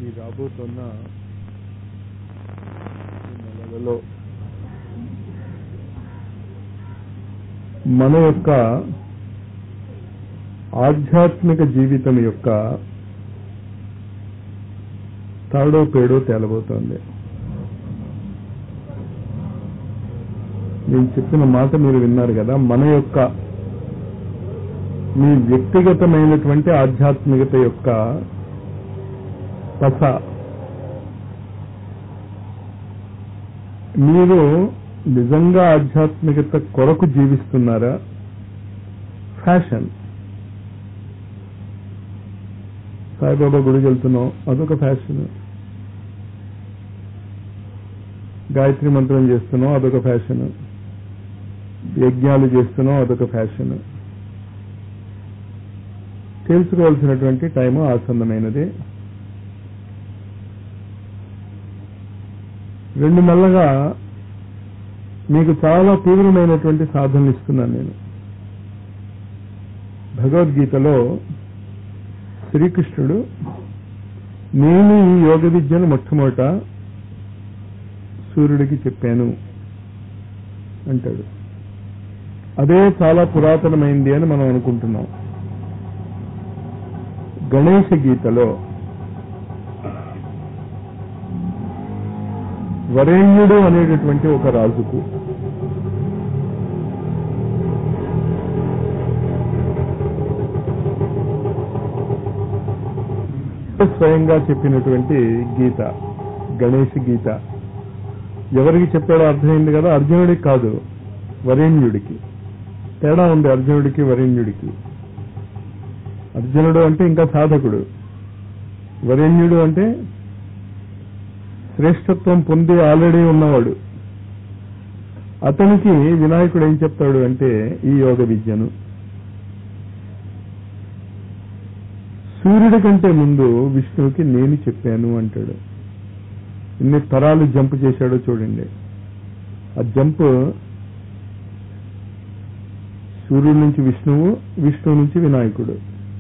ఈ రాబోతున్న ఈ నెలలలో మన యొక్క ఆధ్యాత్మిక జీవితం యొక్క తాడో పేడో తేలబోతోంది నేను చెప్పిన మాట మీరు విన్నారు కదా మన యొక్క మీ వ్యక్తిగతమైనటువంటి ఆధ్యాత్మికత యొక్క పస మీరు నిజంగా ఆధ్యాత్మికత కొరకు జీవిస్తున్నారా ఫ్యాషన్ సాయిబాబా గుడికి వెళ్తున్నాం అదొక ఫ్యాషన్ గాయత్రి మంత్రం చేస్తున్నాం అదొక ఫ్యాషన్ యజ్ఞాలు చేస్తున్నాం అదొక ఫ్యాషన్ తెలుసుకోవాల్సినటువంటి టైము ఆసన్నమైనది రెండు నెలలుగా మీకు చాలా తీవ్రమైనటువంటి సాధనలు ఇస్తున్నాను నేను భగవద్గీతలో శ్రీకృష్ణుడు నేను ఈ యోగ విద్యను మొట్టమొదట సూర్యుడికి చెప్పాను అంటాడు అదే చాలా పురాతనమైంది అని మనం అనుకుంటున్నాం గణేష గీతలో వరేణ్యుడు అనేటటువంటి ఒక రాజుకు స్వయంగా చెప్పినటువంటి గీత గణేష్ గీత ఎవరికి చెప్పాడో అర్థమైంది కదా అర్జునుడికి కాదు వరేణ్యుడికి తేడా ఉంది అర్జునుడికి వరేణ్యుడికి అర్జునుడు అంటే ఇంకా సాధకుడు వరేణ్యుడు అంటే శ్రేష్టత్వం పొంది ఆల్రెడీ ఉన్నవాడు అతనికి వినాయకుడు ఏం చెప్తాడు అంటే ఈ యోగ విద్యను సూర్యుడి కంటే ముందు విష్ణువుకి నేను చెప్పాను అంటాడు ఎన్ని తరాలు జంప్ చేశాడో చూడండి ఆ జంప్ సూర్యుడి నుంచి విష్ణువు విష్ణువు నుంచి వినాయకుడు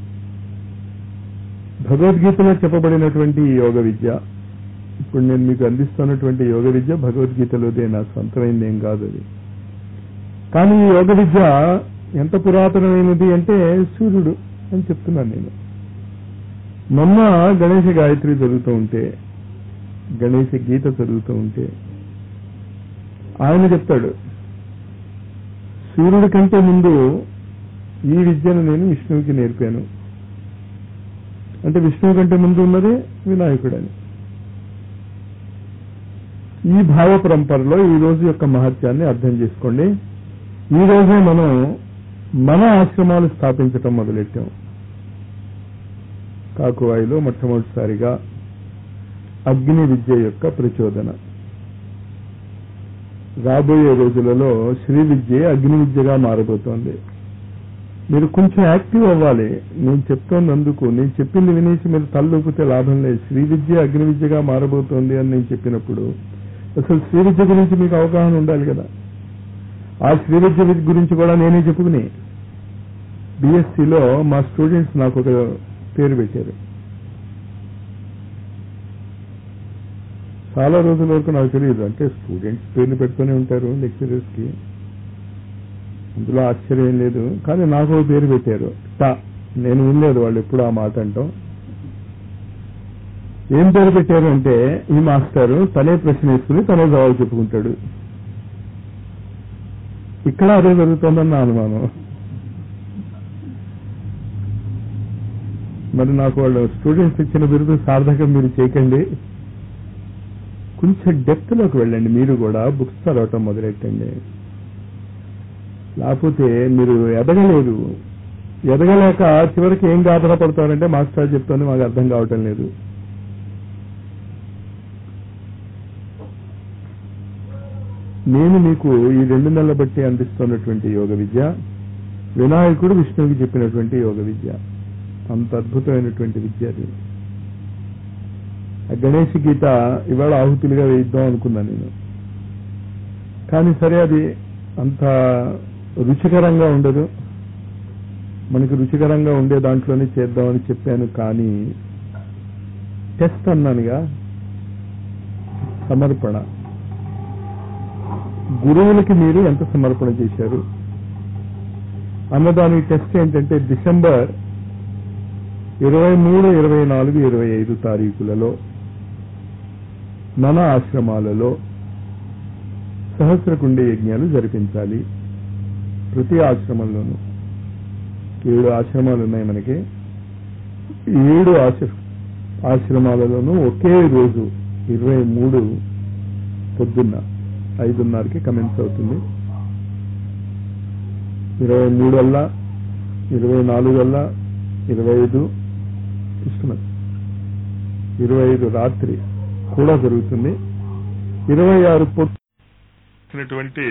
భగవద్గీతలో చెప్పబడినటువంటి ఈ యోగ విద్య ఇప్పుడు నేను మీకు అందిస్తున్నటువంటి యోగ విద్య భగవద్గీతలోదే నా సొంతమైంది ఏం కాదు అది కానీ ఈ యోగ విద్య ఎంత పురాతనమైనది అంటే సూర్యుడు అని చెప్తున్నాను నేను మొన్న గణేష గాయత్రి జరుగుతూ ఉంటే గణేష గీత చదువుతూ ఉంటే ఆయన చెప్తాడు సూర్యుడి కంటే ముందు ఈ విద్యను నేను విష్ణువుకి నేర్పాను అంటే విష్ణువు కంటే ముందు ఉన్నది వినాయకుడని ఈ భావ పరంపరలో ఈ రోజు యొక్క మహత్యాన్ని అర్థం చేసుకోండి ఈ రోజే మనం మన ఆశ్రమాలు స్థాపించటం మొదలెట్టాం కాకువాయిలో మొట్టమొదటిసారిగా అగ్ని విద్య యొక్క ప్రచోదన రాబోయే రోజులలో శ్రీ విద్య అగ్ని విద్యగా మారబోతోంది మీరు కొంచెం యాక్టివ్ అవ్వాలి నేను చెప్తోందుకు నేను చెప్పింది వినేసి మీరు తల్లూపితే లాభం లేదు శ్రీ విద్య అగ్ని విద్యగా మారబోతోంది అని నేను చెప్పినప్పుడు అసలు శ్రీ విద్య గురించి మీకు అవగాహన ఉండాలి కదా ఆ శ్రీ విద్య గురించి కూడా నేనే చెప్పుకుని బిఎస్సిలో మా స్టూడెంట్స్ నాకు ఒక పేరు పెట్టారు చాలా రోజుల వరకు నాకు తెలియదు అంటే స్టూడెంట్స్ పేర్లు పెడుతూనే ఉంటారు లెక్చరర్స్ కి అందులో ఆశ్చర్యం లేదు కానీ నాకు ఒక పేరు పెట్టారు టా నేను వినలేదు వాళ్ళు ఎప్పుడు ఆ మాట అంటాం ఏం పేరు పెట్టారు అంటే ఈ మాస్టర్ తనే ప్రశ్న వేసుకుని తనే జవాబు చెప్పుకుంటాడు ఇక్కడ అదే జరుగుతుందని నా అనుమానం మరి నాకు వాళ్ళు స్టూడెంట్స్ ఇచ్చిన బిరుదు సార్థకం మీరు చేయకండి కొంచెం డెప్త్ లోకి వెళ్ళండి మీరు కూడా బుక్స్ చదవటం మొదలెట్టండి లేకపోతే మీరు ఎదగలేరు ఎదగలేక చివరికి ఏం గాబరా పడతారంటే మాస్టర్ చెప్తుంది మాకు అర్థం కావటం లేదు నేను మీకు ఈ రెండు నెలల బట్టి అందిస్తున్నటువంటి యోగ విద్య వినాయకుడు విష్ణువుకి చెప్పినటువంటి యోగ విద్య అంత అద్భుతమైనటువంటి విద్య అది గణేష్ గీత ఇవాళ ఆహుతులుగా వేయిద్దాం అనుకున్నాను నేను కానీ సరే అది అంత రుచికరంగా ఉండదు మనకి రుచికరంగా ఉండే దాంట్లోనే చేద్దామని చెప్పాను కానీ టెస్ట్ అన్నానుగా సమర్పణ గురువులకి మీరు ఎంత సమర్పణ చేశారు అన్నదానికి టెస్ట్ ఏంటంటే డిసెంబర్ ఇరవై మూడు ఇరవై నాలుగు ఇరవై ఐదు తారీఖులలో మన ఆశ్రమాలలో సహస్రకుండ యజ్ఞాలు జరిపించాలి ప్రతి ఆశ్రమంలోనూ ఏడు ఆశ్రమాలు ఉన్నాయి మనకి ఏడు ఆశ్ర ఆశ్రమాలలోనూ ఒకే రోజు ఇరవై మూడు పొద్దున్న ఐదున్నరకి కమెంట్స్ అవుతుంది ఇరవై మూడు వల్ల ఇరవై నాలుగు వల్ల ఇరవై ఐదు క్రిస్మస్ ఇరవై ఐదు రాత్రి కూడా జరుగుతుంది ఇరవై ఆరు పొద్దునటువంటి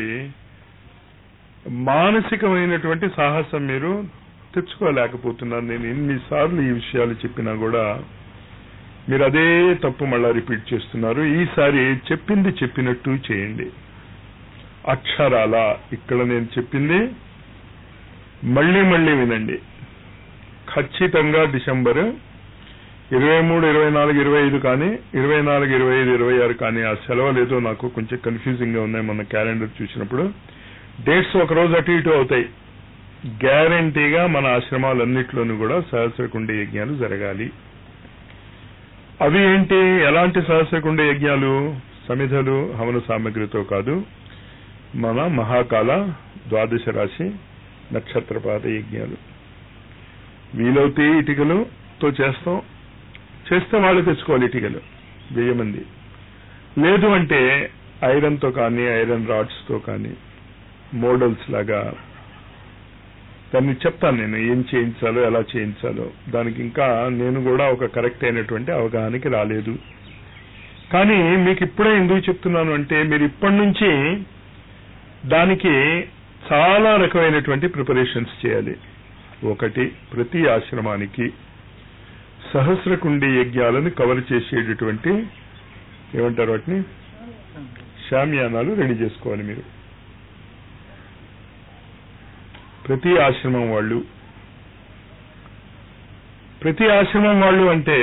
మానసికమైనటువంటి సాహసం మీరు తెచ్చుకోలేకపోతున్నారు నేను ఎన్నిసార్లు ఈ విషయాలు చెప్పినా కూడా మీరు అదే తప్పు మళ్ళా రిపీట్ చేస్తున్నారు ఈసారి చెప్పింది చెప్పినట్టు చేయండి అక్షరాల ఇక్కడ నేను చెప్పింది మళ్ళీ మళ్ళీ వినండి ఖచ్చితంగా డిసెంబర్ ఇరవై మూడు ఇరవై నాలుగు ఇరవై ఐదు కానీ ఇరవై నాలుగు ఇరవై ఐదు ఇరవై ఆరు కానీ ఆ సెలవులు ఏదో నాకు కొంచెం కన్ఫ్యూజింగ్ గా ఉన్నాయి మన క్యాలెండర్ చూసినప్పుడు డేట్స్ ఒక రోజు అటు ఇటు అవుతాయి గ్యారంటీగా మన ఆశ్రమాలన్నింటిలోనూ కూడా సహస్రకుండ యజ్ఞాలు జరగాలి అవి ఏంటి ఎలాంటి సహస్రకుండ యజ్ఞాలు సమిధలు హవన సామగ్రితో కాదు మన మహాకాల ద్వాదశ రాశి నక్షత్రపాత యజ్ఞాలు వీలవుతే ఇటుకలుతో చేస్తాం చేస్తే వాళ్ళు తెచ్చుకోవాలి ఇటుకలు వెయ్యి మంది లేదు అంటే ఐరన్ తో కానీ ఐరన్ రాడ్స్ తో కానీ మోడల్స్ లాగా దాన్ని చెప్తాను నేను ఏం చేయించాలో ఎలా చేయించాలో దానికి ఇంకా నేను కూడా ఒక కరెక్ట్ అయినటువంటి అవగాహనకి రాలేదు కానీ మీకు ఇప్పుడే ఎందుకు చెప్తున్నాను అంటే మీరు ఇప్పటి నుంచి దానికి చాలా రకమైనటువంటి ప్రిపరేషన్స్ చేయాలి ఒకటి ప్రతి ఆశ్రమానికి సహస్రకుండి యజ్ఞాలను కవర్ చేసేటటువంటి ఏమంటారు వాటిని శామ్యానాలు రెడీ చేసుకోవాలి మీరు ప్రతి ఆశ్రమం వాళ్ళు ప్రతి ఆశ్రమం వాళ్ళు అంటే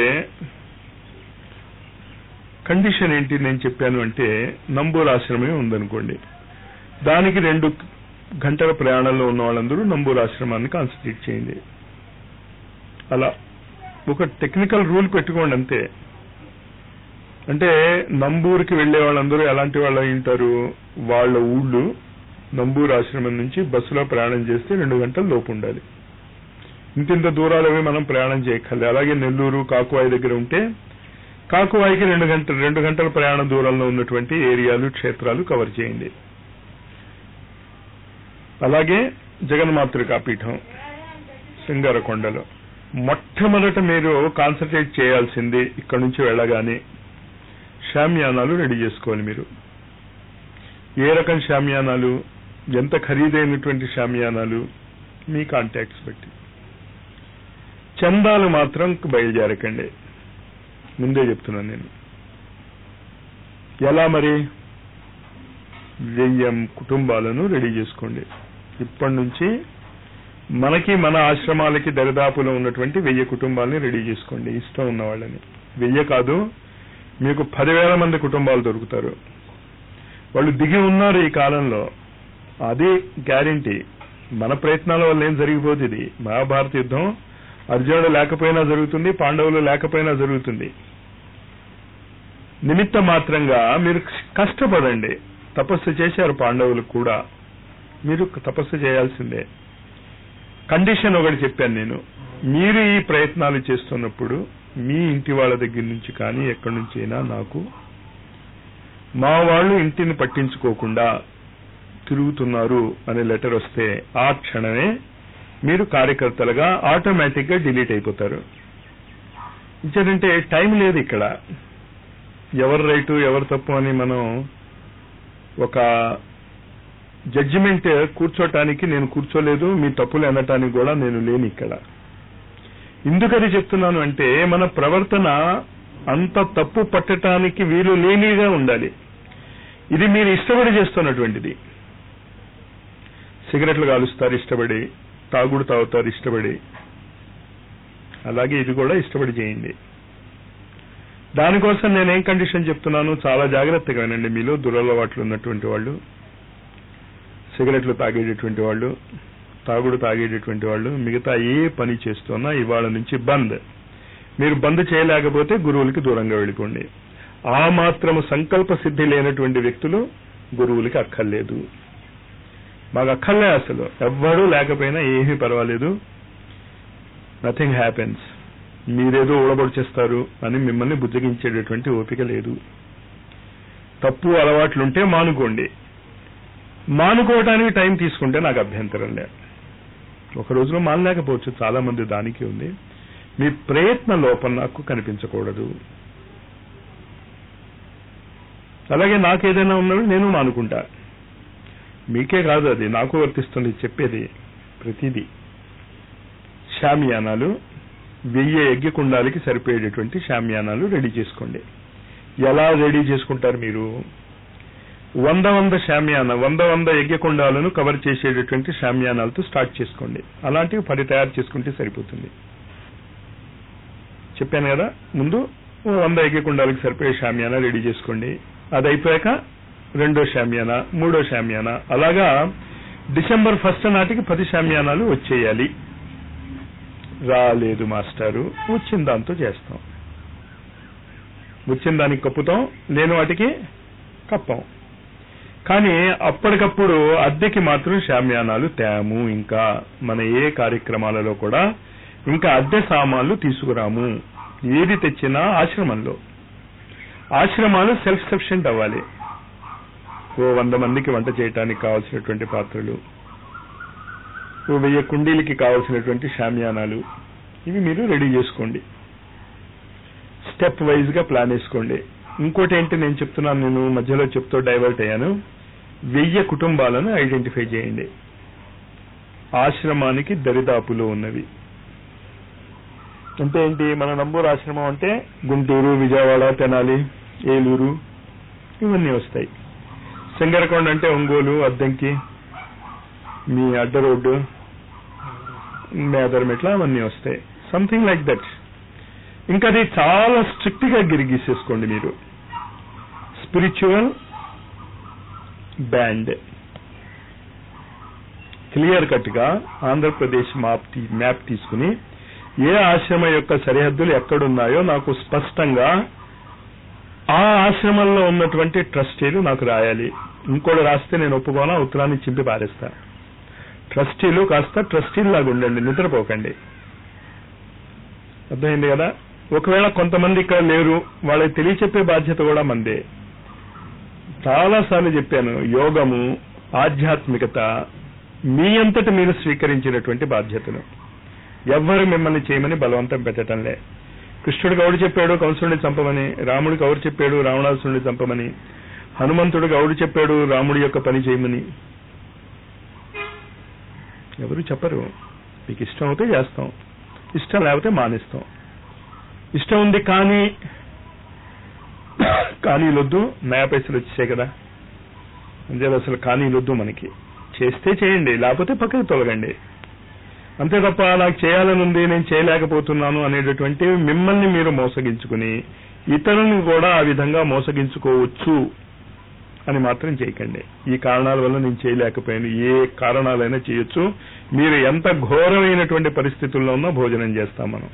కండిషన్ ఏంటి నేను చెప్పాను అంటే నంబూర్ ఆశ్రమమే ఉందనుకోండి దానికి రెండు గంటల ప్రయాణంలో ఉన్న వాళ్ళందరూ నంబూర్ ఆశ్రమాన్ని కాన్సన్ట్రేట్ చేయండి అలా ఒక టెక్నికల్ రూల్ పెట్టుకోండి అంతే అంటే నంబూరుకి వెళ్లే వాళ్ళందరూ ఎలాంటి వాళ్ళు ఉంటారు వాళ్ళ ఊళ్ళు నంబూరు ఆశ్రమం నుంచి బస్సులో ప్రయాణం చేస్తే రెండు గంటల లోపు ఉండాలి ఇంతింత దూరాలవి మనం ప్రయాణం చేయక్కర్లేదు అలాగే నెల్లూరు కాకువాయి దగ్గర ఉంటే కాకువాయికి రెండు గంటలు రెండు గంటల ప్రయాణ దూరంలో ఉన్నటువంటి ఏరియాలు క్షేత్రాలు కవర్ చేయండి అలాగే జగన్మాతృకా పీఠం శృంగారకొండలో మొట్టమొదట మీరు కాన్సన్ట్రేట్ చేయాల్సింది ఇక్కడ నుంచి వెళ్ళగానే శామ్యానాలు రెడీ చేసుకోవాలి మీరు ఏ రకం శామ్యానాలు ఎంత ఖరీదైనటువంటి శామ్యానాలు మీ కాంటాక్ట్స్ బట్టి చందాలు మాత్రం బయలుదేరకండి ముందే చెప్తున్నాను నేను ఎలా మరి వెయ్యం కుటుంబాలను రెడీ చేసుకోండి ఇప్పటి నుంచి మనకి మన ఆశ్రమాలకి దరిదాపులో ఉన్నటువంటి వెయ్యి కుటుంబాలని రెడీ చేసుకోండి ఇష్టం ఉన్న వాళ్ళని వెయ్యి కాదు మీకు పదివేల మంది కుటుంబాలు దొరుకుతారు వాళ్ళు దిగి ఉన్నారు ఈ కాలంలో అది గ్యారంటీ మన ప్రయత్నాల వల్ల ఏం జరిగిపోతుంది మహాభారత యుద్ధం అర్జునుడు లేకపోయినా జరుగుతుంది పాండవులు లేకపోయినా జరుగుతుంది నిమిత్త మాత్రంగా మీరు కష్టపడండి తపస్సు చేశారు పాండవులు కూడా మీరు తపస్సు చేయాల్సిందే కండిషన్ ఒకటి చెప్పాను నేను మీరు ఈ ప్రయత్నాలు చేస్తున్నప్పుడు మీ ఇంటి వాళ్ళ దగ్గర నుంచి కానీ ఎక్కడి నుంచి అయినా నాకు మా వాళ్ళు ఇంటిని పట్టించుకోకుండా తిరుగుతున్నారు అనే లెటర్ వస్తే ఆ క్షణమే మీరు కార్యకర్తలుగా ఆటోమేటిక్ గా డిలీట్ అయిపోతారు ఇంకేంటంటే టైం లేదు ఇక్కడ ఎవరు రైటు ఎవరు తప్పు అని మనం ఒక జడ్జిమెంట్ కూర్చోటానికి నేను కూర్చోలేదు మీ తప్పులు అనటానికి కూడా నేను లేని ఇక్కడ ఎందుకని చెప్తున్నాను అంటే మన ప్రవర్తన అంత తప్పు పట్టటానికి వీలు లేనిగా ఉండాలి ఇది మీరు ఇష్టపడి చేస్తున్నటువంటిది సిగరెట్లు కాలుస్తారు ఇష్టపడి తాగుడు తాగుతారు ఇష్టపడి అలాగే ఇది కూడా ఇష్టపడి చేయండి దానికోసం నేనేం కండిషన్ చెప్తున్నాను చాలా జాగ్రత్తగా వినండి మీలో దురలవాట్లు ఉన్నటువంటి వాళ్ళు సిగరెట్లు తాగేటటువంటి వాళ్ళు తాగుడు తాగేటటువంటి వాళ్ళు మిగతా ఏ పని చేస్తున్నా ఇవాళ నుంచి బంద్ మీరు బంద్ చేయలేకపోతే గురువులకి దూరంగా వెళ్ళిపోండి ఆ మాత్రము సంకల్ప సిద్ధి లేనటువంటి వ్యక్తులు గురువులకి అక్కర్లేదు మాకు అక్కర్లే అసలు ఎవ్వరూ లేకపోయినా ఏమీ పర్వాలేదు నథింగ్ హ్యాపెన్స్ మీరేదో ఊడబొడిచేస్తారు అని మిమ్మల్ని బుజ్జగించేటటువంటి ఓపిక లేదు తప్పు అలవాట్లుంటే మానుకోండి మానుకోవటానికి టైం తీసుకుంటే నాకు అభ్యంతరం లే ఒక రోజులో మానలేకపోవచ్చు చాలా మంది దానికి ఉంది మీ ప్రయత్న లోపం నాకు కనిపించకూడదు అలాగే నాకేదైనా ఉన్నది నేను మానుకుంటా మీకే కాదు అది నాకు వర్తిస్తుంది చెప్పేది ప్రతిదీ షామియానాలు వెయ్యి యజ్ఞకుండాలకి సరిపోయేటటువంటి షామియానాలు రెడీ చేసుకోండి ఎలా రెడీ చేసుకుంటారు మీరు వంద వంద షామియాన వంద వంద యజ్ఞకుండాలను కవర్ చేసేటటువంటి షామియానాలతో స్టార్ట్ చేసుకోండి అలాంటివి పది తయారు చేసుకుంటే సరిపోతుంది చెప్పాను కదా ముందు ఓ వంద యజ్ఞకుండాలకి సరిపోయే షామియానా రెడీ చేసుకోండి అది అయిపోయాక రెండో షామియానా మూడో షామియానా అలాగా డిసెంబర్ ఫస్ట్ నాటికి పది షామియానాలు వచ్చేయాలి రాలేదు మాస్టారు వచ్చిన దాంతో చేస్తాం వచ్చిన దానికి కప్పుతాం లేని వాటికి కప్పం కానీ అప్పటికప్పుడు అద్దెకి మాత్రం శామ్యానాలు తేము ఇంకా మన ఏ కార్యక్రమాలలో కూడా ఇంకా అద్దె సామాన్లు తీసుకురాము ఏది తెచ్చినా ఆశ్రమంలో ఆశ్రమాలు సెల్ఫ్ సఫిషియెంట్ అవ్వాలి ఓ వంద మందికి వంట చేయటానికి కావాల్సినటువంటి పాత్రలు ఓ వెయ్యి కుండీలకి కావాల్సినటువంటి షామియానాలు ఇవి మీరు రెడీ చేసుకోండి స్టెప్ వైజ్ గా ప్లాన్ వేసుకోండి ఇంకోటి ఏంటి నేను చెప్తున్నాను నేను మధ్యలో చెప్తూ డైవర్ట్ అయ్యాను వెయ్యి కుటుంబాలను ఐడెంటిఫై చేయండి ఆశ్రమానికి దరిదాపులో ఉన్నవి అంటే ఏంటి మన నంబూరు ఆశ్రమం అంటే గుంటూరు విజయవాడ తెనాలి ఏలూరు ఇవన్నీ వస్తాయి సింగరకొండ అంటే ఒంగోలు అద్దంకి మీ అడ్డ రోడ్డు మేదరమెట్ల అవన్నీ వస్తాయి సంథింగ్ లైక్ దట్ ఇంకా అది చాలా స్ట్రిక్ట్ గా గిరిగీసేసుకోండి మీరు స్పిరిచువల్ బ్యాండ్ క్లియర్ కట్ గా ఆంధ్రప్రదేశ్ మ్యాప్ మ్యాప్ తీసుకుని ఏ ఆశ్రమం యొక్క సరిహద్దులు ఎక్కడున్నాయో నాకు స్పష్టంగా ఆ ఆశ్రమంలో ఉన్నటువంటి ట్రస్టీలు నాకు రాయాలి ఇంకోటి రాస్తే నేను ఒప్పుకోనా ఉత్తరాన్ని చింపి పారేస్తా ట్రస్టీలు కాస్త ట్రస్టీల్లాగా ఉండండి నిద్రపోకండి అర్థమైంది కదా ఒకవేళ కొంతమంది ఇక్కడ లేరు వాళ్ళకి తెలియచెప్పే బాధ్యత కూడా మందే చాలాసార్లు చెప్పాను యోగము ఆధ్యాత్మికత మీ అంతట మీరు స్వీకరించినటువంటి బాధ్యతను ఎవ్వరు మిమ్మల్ని చేయమని బలవంతం పెట్టడంలే కృష్ణుడికి ఎవడు చెప్పాడు కంసుడిని చంపమని రాముడికి ఎవరు చెప్పాడు రావణాసుడిని చంపమని హనుమంతుడికి ఎవడు చెప్పాడు రాముడి యొక్క పని చేయమని ఎవరు చెప్పరు మీకు ఇష్టం అవుతే చేస్తాం ఇష్టం లేకపోతే మానేస్తాం ఇష్టం ఉంది కానీ కానీలొద్దు నయా పైసలు వచ్చేసాయి కదా అంతే అసలు కానీలొద్దు మనకి చేస్తే చేయండి లేకపోతే పక్కకి తొలగండి అంతే తప్ప నాకు చేయాలని ఉంది నేను చేయలేకపోతున్నాను అనేటటువంటి మిమ్మల్ని మీరు మోసగించుకుని ఇతరులను కూడా ఆ విధంగా మోసగించుకోవచ్చు అని మాత్రం చేయకండి ఈ కారణాల వల్ల నేను చేయలేకపోయాను ఏ కారణాలైనా చేయొచ్చు మీరు ఎంత ఘోరమైనటువంటి పరిస్థితుల్లో ఉన్నా భోజనం చేస్తాం మనం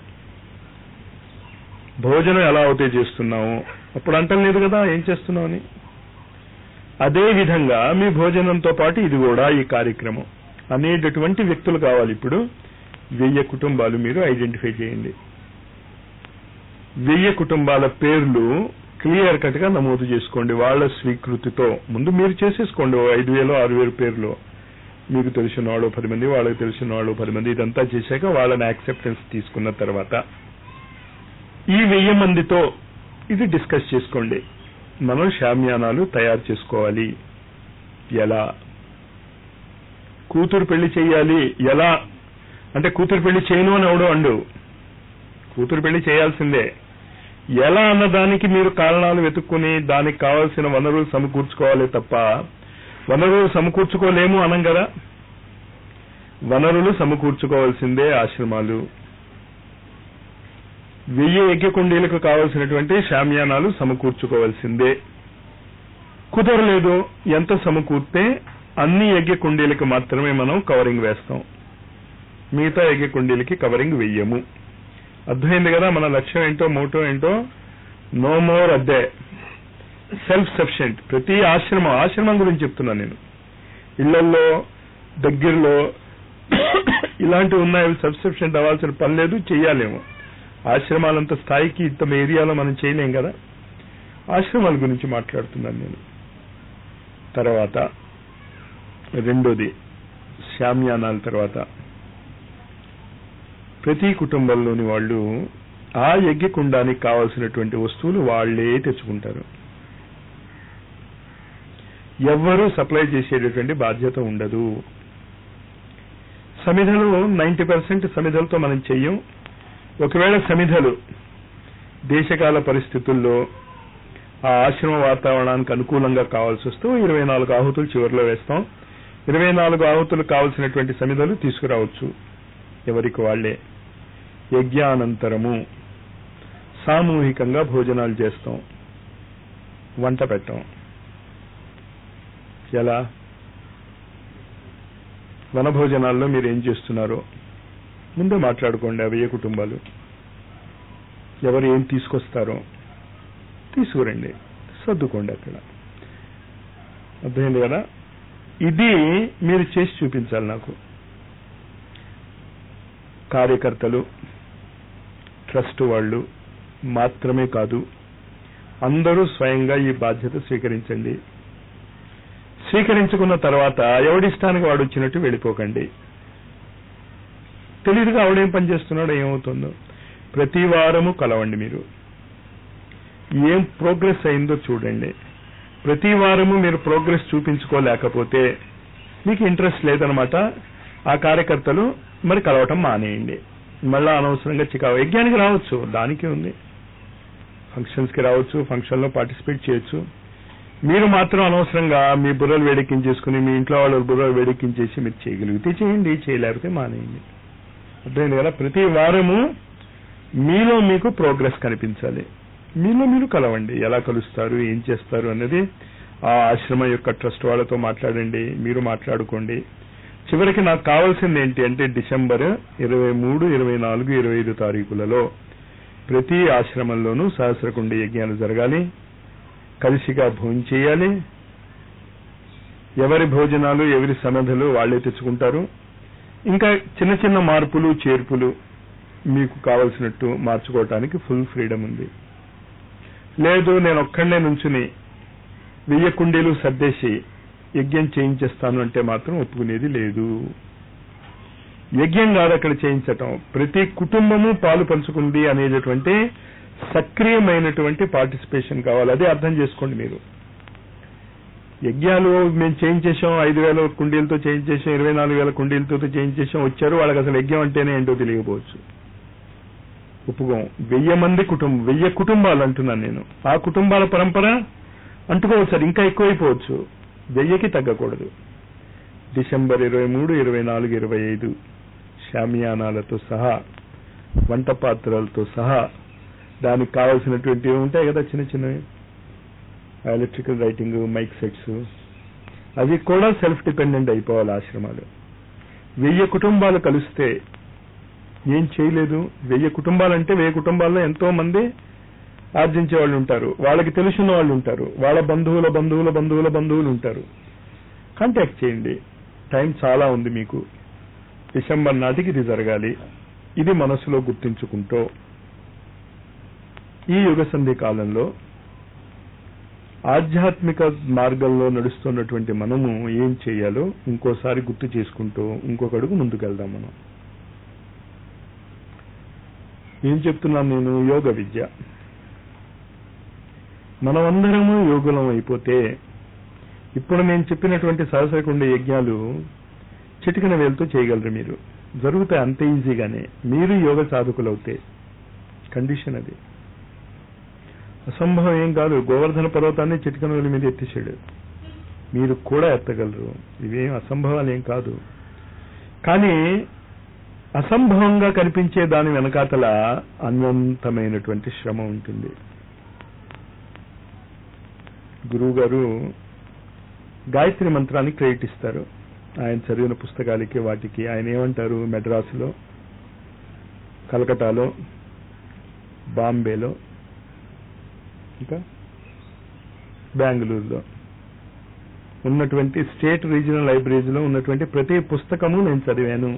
భోజనం ఎలా అవుతే చేస్తున్నాము అప్పుడు అంటలేదు కదా ఏం చేస్తున్నావు అని అదే విధంగా మీ భోజనంతో పాటు ఇది కూడా ఈ కార్యక్రమం అనేటటువంటి వ్యక్తులు కావాలి ఇప్పుడు వెయ్యి కుటుంబాలు మీరు ఐడెంటిఫై చేయండి వెయ్యి కుటుంబాల పేర్లు క్లియర్ కట్ గా నమోదు చేసుకోండి వాళ్ళ స్వీకృతితో ముందు మీరు చేసేసుకోండి ఓ ఐదు వేలు ఆరు వేలు పేర్లు మీకు తెలిసిన వాళ్ళు పది మంది వాళ్ళకి తెలిసిన వాళ్ళు పది మంది ఇదంతా చేశాక వాళ్ళని యాక్సెప్టెన్స్ తీసుకున్న తర్వాత ఈ వెయ్యి మందితో ఇది డిస్కస్ చేసుకోండి మనం షామ్యానాలు తయారు చేసుకోవాలి ఎలా కూతురు పెళ్లి చేయాలి ఎలా అంటే కూతురు పెళ్లి చేయను అని ఎవడు అండు కూతురు పెళ్లి చేయాల్సిందే ఎలా అన్నదానికి మీరు కారణాలు వెతుక్కుని దానికి కావాల్సిన వనరులు సమకూర్చుకోవాలి తప్ప వనరులు సమకూర్చుకోలేము అనం కదా వనరులు సమకూర్చుకోవాల్సిందే ఆశ్రమాలు వెయ్యి యజ్ఞ కుండీలకు కావలసినటువంటి శామ్యానాలు సమకూర్చుకోవాల్సిందే కుదరలేదు ఎంత సమకూర్తే అన్ని యజ్ఞ కుండీలకు మాత్రమే మనం కవరింగ్ వేస్తాం మిగతా యజ్ఞ కుండీలకి కవరింగ్ వెయ్యము అర్థమైంది కదా మన లక్ష్యం ఏంటో మోటో ఏంటో నో మోర్ అద్దే సెల్ఫ్ సఫిషియెంట్ ప్రతి ఆశ్రమం ఆశ్రమం గురించి చెప్తున్నాను నేను ఇళ్లల్లో దగ్గరలో ఇలాంటివి ఉన్నాయి సెల్ఫ్ సఫిషియెంట్ అవ్వాల్సిన పని లేదు చెయ్యాలేమో ఆశ్రమాలంత స్థాయికి ఇంత ఏరియాలో మనం చేయలేం కదా ఆశ్రమాల గురించి మాట్లాడుతున్నాను నేను తర్వాత రెండోది శామ్యానాల తర్వాత ప్రతి కుటుంబంలోని వాళ్ళు ఆ యజ్ఞకుండానికి కావాల్సినటువంటి వస్తువులు వాళ్లే తెచ్చుకుంటారు ఎవ్వరూ సప్లై చేసేటటువంటి బాధ్యత ఉండదు సమిధలు నైంటీ పర్సెంట్ సమిధలతో మనం చెయ్యం ఒకవేళ సమిధలు దేశకాల పరిస్థితుల్లో ఆ ఆశ్రమ వాతావరణానికి అనుకూలంగా కావాల్సి వస్తూ ఇరవై నాలుగు ఆహుతులు చివరిలో వేస్తాం ఇరవై నాలుగు ఆహుతులు కావలసినటువంటి సమిధలు తీసుకురావచ్చు ఎవరికి వాళ్లే యజ్ఞానంతరము సామూహికంగా భోజనాలు చేస్తాం వంట పెట్టాం ఎలా వనభోజనాల్లో మీరు ఏం చేస్తున్నారో ముందే మాట్లాడుకోండి అవే కుటుంబాలు ఎవరు ఏం తీసుకొస్తారో తీసుకురండి సర్దుకోండి అక్కడ అర్థమైంది కదా ఇది మీరు చేసి చూపించాలి నాకు కార్యకర్తలు ట్రస్ట్ వాళ్ళు మాత్రమే కాదు అందరూ స్వయంగా ఈ బాధ్యత స్వీకరించండి స్వీకరించుకున్న తర్వాత ఎవడిష్టానికి వాడు వచ్చినట్టు వెళ్ళిపోకండి తెలియదుగా ఆవిడేం పని చేస్తున్నాడో ఏమవుతుందో ప్రతి వారము కలవండి మీరు ఏం ప్రోగ్రెస్ అయిందో చూడండి ప్రతి వారము మీరు ప్రోగ్రెస్ చూపించుకోలేకపోతే మీకు ఇంట్రెస్ట్ లేదనమాట ఆ కార్యకర్తలు మరి కలవటం మానేయండి మళ్ళా అనవసరంగా చికావు యజ్ఞానికి రావచ్చు దానికి ఉంది ఫంక్షన్స్ కి రావచ్చు ఫంక్షన్ లో పార్టిసిపేట్ చేయొచ్చు మీరు మాత్రం అనవసరంగా మీ బుర్రలు వేడెక్కించేసుకుని మీ ఇంట్లో వాళ్ళ బుర్రలు వేడెక్కించేసి మీరు చేయగలిగితే చేయండి చేయలేకపోతే మానేయండి అర్థమైంది కదా ప్రతి వారము మీలో మీకు ప్రోగ్రెస్ కనిపించాలి మీలో మీరు కలవండి ఎలా కలుస్తారు ఏం చేస్తారు అన్నది ఆ ఆశ్రమం యొక్క ట్రస్ట్ వాళ్ళతో మాట్లాడండి మీరు మాట్లాడుకోండి చివరికి నాకు కావాల్సింది ఏంటి అంటే డిసెంబర్ ఇరవై మూడు ఇరవై నాలుగు ఇరవై ఐదు తారీఖులలో ప్రతి ఆశ్రమంలోనూ సహస్రకుండ యజ్ఞాలు జరగాలి కలిసిగా భోజనం చేయాలి ఎవరి భోజనాలు ఎవరి సన్నధలు వాళ్లే తెచ్చుకుంటారు ఇంకా చిన్న చిన్న మార్పులు చేర్పులు మీకు కావలసినట్టు మార్చుకోవటానికి ఫుల్ ఫ్రీడమ్ ఉంది లేదు నేను ఒక్కడనే నుంచుని వెయ్యి కుండీలు సర్దేసి యజ్ఞం చేయించేస్తాను అంటే మాత్రం ఒప్పుకునేది లేదు యజ్ఞం కాదు అక్కడ చేయించటం ప్రతి కుటుంబము పాలు పంచుకుంది అనేటటువంటి సక్రియమైనటువంటి పార్టిసిపేషన్ కావాలి అదే అర్థం చేసుకోండి మీరు యజ్ఞాలు మేము చేయించేసాం ఐదు వేల కుండీలతో చేయించేసాం ఇరవై నాలుగు వేల కుండీలతో చేయించేసాం వచ్చారు వాళ్ళకి అసలు యజ్ఞం అంటేనే ఏంటో తెలియకపోవచ్చు ఒప్పుకోం వెయ్యి మంది కుటుంబం వెయ్యి కుటుంబాలు అంటున్నాను నేను ఆ కుటుంబాల పరంపర అంటుకోవచ్చు సార్ ఇంకా ఎక్కువైపోవచ్చు వెయ్యికి తగ్గకూడదు డిసెంబర్ ఇరవై మూడు ఇరవై నాలుగు ఇరవై ఐదు శామియానాలతో సహా వంట పాత్రలతో సహా దానికి కావాల్సినటువంటివి ఉంటాయి కదా చిన్న చిన్నవి ఎలక్ట్రికల్ రైటింగ్ మైక్ సెట్స్ అవి కూడా సెల్ఫ్ డిపెండెంట్ అయిపోవాలి ఆశ్రమాలు వెయ్యి కుటుంబాలు కలిస్తే ఏం చేయలేదు వెయ్యి కుటుంబాలంటే వెయ్యి కుటుంబాల్లో ఎంతో మంది ఆర్జించే వాళ్ళు ఉంటారు వాళ్ళకి తెలుసున్న వాళ్ళు ఉంటారు వాళ్ళ బంధువుల బంధువుల బంధువుల బంధువులు ఉంటారు కాంటాక్ట్ చేయండి టైం చాలా ఉంది మీకు డిసెంబర్ నాటికి ఇది జరగాలి ఇది మనసులో గుర్తించుకుంటూ ఈ యుగ సంధి కాలంలో ఆధ్యాత్మిక మార్గంలో నడుస్తున్నటువంటి మనము ఏం చేయాలో ఇంకోసారి గుర్తు చేసుకుంటూ ఇంకొక అడుగు ముందుకెళ్దాం మనం ఏం చెప్తున్నాను నేను యోగ విద్య మనమందరము యోగులం అయిపోతే ఇప్పుడు నేను చెప్పినటువంటి సహస్రకుండ యజ్ఞాలు చిటికన వేలుతో చేయగలరు మీరు జరుగుతాయి అంత ఈజీగానే మీరు యోగ సాధకులవుతే కండిషన్ అది అసంభవం ఏం కాదు గోవర్ధన పర్వతాన్ని చిటికన వేలు మీద ఎత్తేసాడు మీరు కూడా ఎత్తగలరు ఇవేం అసంభవాలు ఏం కాదు కానీ అసంభవంగా కనిపించే దాని వెనకాతల అన్వంతమైనటువంటి శ్రమ ఉంటుంది గురువు గారు గాయత్రి మంత్రాన్ని క్రెడిట్ ఇస్తారు ఆయన చదివిన పుస్తకాలకి వాటికి ఆయన ఏమంటారు మెడ్రాసులో కలకటాలో బాంబేలో ఇంకా బెంగళూరులో ఉన్నటువంటి స్టేట్ రీజనల్ లైబ్రరీస్లో ఉన్నటువంటి ప్రతి పుస్తకము నేను చదివాను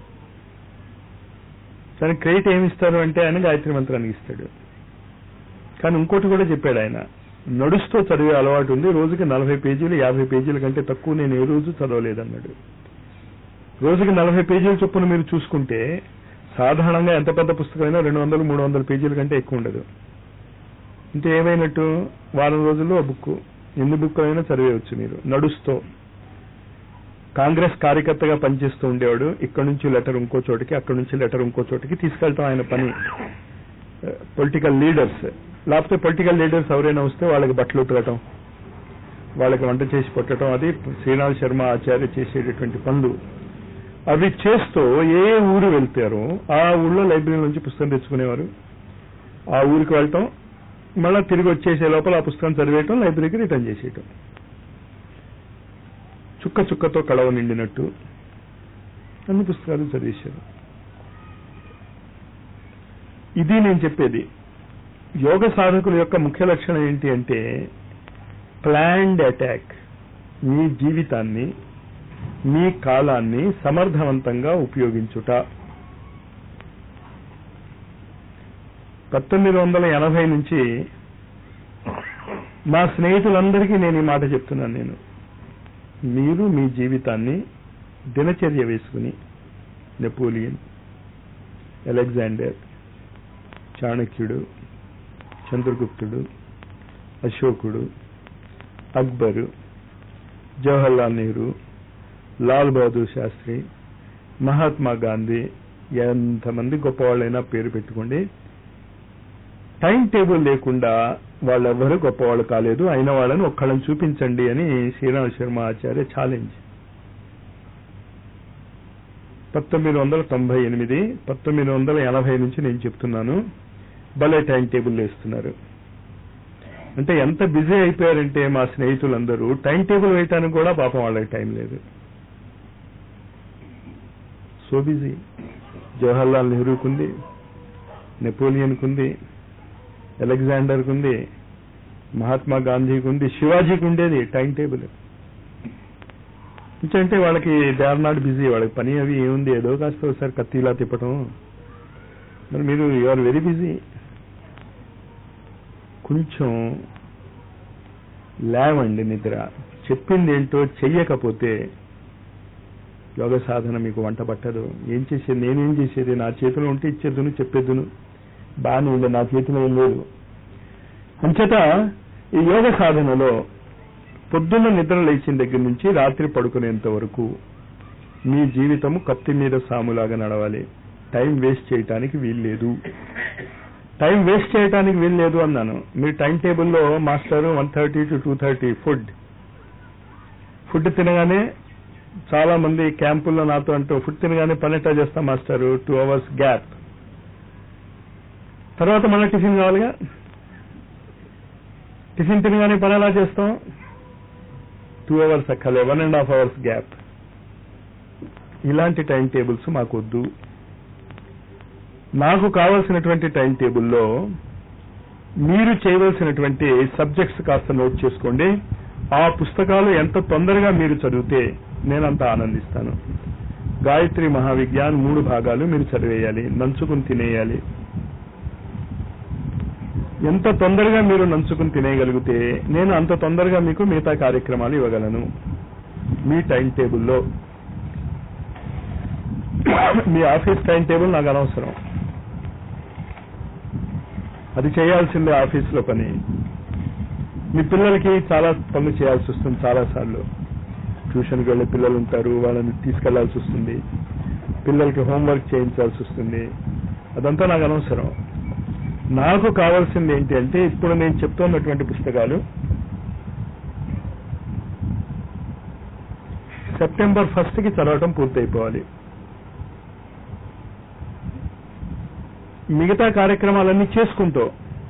దానికి క్రెడిట్ ఏమి ఇస్తారు అంటే ఆయన గాయత్రి మంత్రానికి ఇస్తాడు కానీ ఇంకోటి కూడా చెప్పాడు ఆయన నడుస్తూ చదివే అలవాటు ఉంది రోజుకి నలభై పేజీలు యాభై పేజీల కంటే తక్కువ నేను ఏ రోజు చదవలేదన్నాడు రోజుకి నలభై పేజీల చొప్పున మీరు చూసుకుంటే సాధారణంగా ఎంత పెద్ద పుస్తకమైనా రెండు వందలు మూడు వందల పేజీల కంటే ఎక్కువ ఉండదు అంటే ఏమైనట్టు వారం రోజుల్లో ఆ బుక్ ఎన్ని బుక్ అయినా చదివేయచ్చు మీరు నడుస్తూ కాంగ్రెస్ కార్యకర్తగా పనిచేస్తూ ఉండేవాడు ఇక్కడ నుంచి లెటర్ ఇంకో చోటికి అక్కడ నుంచి లెటర్ ఇంకో చోటికి తీసుకెళ్తాం ఆయన పని పొలిటికల్ లీడర్స్ లేకపోతే పొలిటికల్ లీడర్స్ ఎవరైనా వస్తే వాళ్ళకి బట్టలు ఉతకటం వాళ్ళకి వంట చేసి పెట్టడం అది శ్రీనాథ్ శర్మ ఆచార్య చేసేటటువంటి పనులు అవి చేస్తూ ఏ ఊరు వెళ్తారో ఆ ఊళ్ళో లైబ్రరీ నుంచి పుస్తకం తెచ్చుకునేవారు ఆ ఊరికి వెళ్ళటం మళ్ళా తిరిగి వచ్చేసే లోపల ఆ పుస్తకం చదివేయటం లైబ్రరీకి రిటర్న్ చేసేయటం చుక్క చుక్కతో కడవ నిండినట్టు అన్ని పుస్తకాలు చదివేశారు ఇది నేను చెప్పేది యోగ సాధకుల యొక్క ముఖ్య లక్షణం ఏంటి అంటే ప్లాన్డ్ అటాక్ మీ జీవితాన్ని మీ కాలాన్ని సమర్థవంతంగా ఉపయోగించుట పంతొమ్మిది వందల ఎనభై నుంచి మా స్నేహితులందరికీ నేను ఈ మాట చెప్తున్నాను నేను మీరు మీ జీవితాన్ని దినచర్య వేసుకుని నెపోలియన్ అలెగ్జాండర్ చాణక్యుడు చంద్రగుప్తుడు అశోకుడు అక్బరు జవహర్లాల్ నెహ్రూ లాల్ బహదూర్ శాస్త్రి మహాత్మా గాంధీ ఎంతమంది గొప్పవాళ్ళైనా పేరు పెట్టుకోండి టైం టేబుల్ లేకుండా వాళ్ళెవ్వరూ గొప్పవాళ్ళు కాలేదు అయిన వాళ్ళని ఒక్కళ్ళని చూపించండి అని శ్రీరామ శర్మ ఆచార్య ఛాలెంజ్ పంతొమ్మిది వందల తొంభై ఎనిమిది పంతొమ్మిది వందల ఎనభై నుంచి నేను చెప్తున్నాను భలే టైం టేబుల్ వేస్తున్నారు అంటే ఎంత బిజీ అయిపోయారంటే మా స్నేహితులందరూ టైం టేబుల్ వేయటానికి కూడా పాపం వాళ్ళకి టైం లేదు సో బిజీ జవహర్లాల్ నెహ్రూకుంది నెపోలియన్కు ఉంది అలెగ్జాండర్కు ఉంది మహాత్మా గాంధీకి ఉంది శివాజీకి ఉండేది టైం టేబుల్ అంటే వాళ్ళకి దే ఆర్ నాట్ బిజీ వాళ్ళకి పని అవి ఏముంది ఏదో కాస్త ఒకసారి కత్తిలా తిప్పటం మరి మీరు యు ఆర్ వెరీ బిజీ కొంచెం లేవండి నిద్ర చెప్పింది ఏంటో చెయ్యకపోతే యోగ సాధన మీకు వంట పట్టదు ఏం చేసేది నేనేం చేసేది నా చేతిలో ఉంటే ఇచ్చేద్దును చెప్పేద్దును బాగానే ఉంది నా చేతిలో ఏం లేదు అంచేత ఈ యోగ సాధనలో పొద్దున్న నిద్ర లేచిన దగ్గర నుంచి రాత్రి పడుకునేంత వరకు మీ జీవితము కత్తి మీద సాములాగా నడవాలి టైం వేస్ట్ చేయటానికి వీల్లేదు టైం వేస్ట్ చేయడానికి వీల్లేదు అన్నాను మీ టైం టేబుల్లో master one thirty to two thirty food food తినగానే చాలా మంది క్యాంపుల్లో నాతో అంటూ ఫుడ్ తినగానే పని ఎట్టా చేస్తాం మాస్టర్ టూ అవర్స్ గ్యాప్ తర్వాత మళ్ళీ టిఫిన్ కావాలిగా టిఫిన్ తినగానే పని ఎలా చేస్తాం టూ అవర్స్ అక్కలే one and half hours gap ఇలాంటి టైం టేబుల్స్ మాకు వద్దు నాకు కావలసినటువంటి టైం టేబుల్లో మీరు చేయవలసినటువంటి సబ్జెక్ట్స్ కాస్త నోట్ చేసుకోండి ఆ పుస్తకాలు ఎంత తొందరగా మీరు చదివితే నేను అంత ఆనందిస్తాను గాయత్రి మహావిజ్ఞాన్ మూడు భాగాలు మీరు చదివేయాలి నంచుకుని తినేయాలి ఎంత తొందరగా మీరు నంచుకుని తినేయగలిగితే నేను అంత తొందరగా మీకు మిగతా కార్యక్రమాలు ఇవ్వగలను మీ టైం టేబుల్లో మీ ఆఫీస్ టైం టేబుల్ నాకు అనవసరం అది చేయాల్సిందే ఆఫీస్లో పని మీ పిల్లలకి చాలా పనులు చేయాల్సి వస్తుంది చాలా సార్లు ట్యూషన్కి వెళ్ళే పిల్లలు ఉంటారు వాళ్ళని తీసుకెళ్లాల్సి వస్తుంది పిల్లలకి హోంవర్క్ చేయించాల్సి వస్తుంది అదంతా నాకు అనవసరం నాకు కావాల్సింది ఏంటి అంటే ఇప్పుడు నేను చెప్తున్నటువంటి పుస్తకాలు సెప్టెంబర్ ఫస్ట్ కి చదవటం పూర్తయిపోవాలి మిగతా కార్యక్రమాలన్నీ చేసుకుంటూ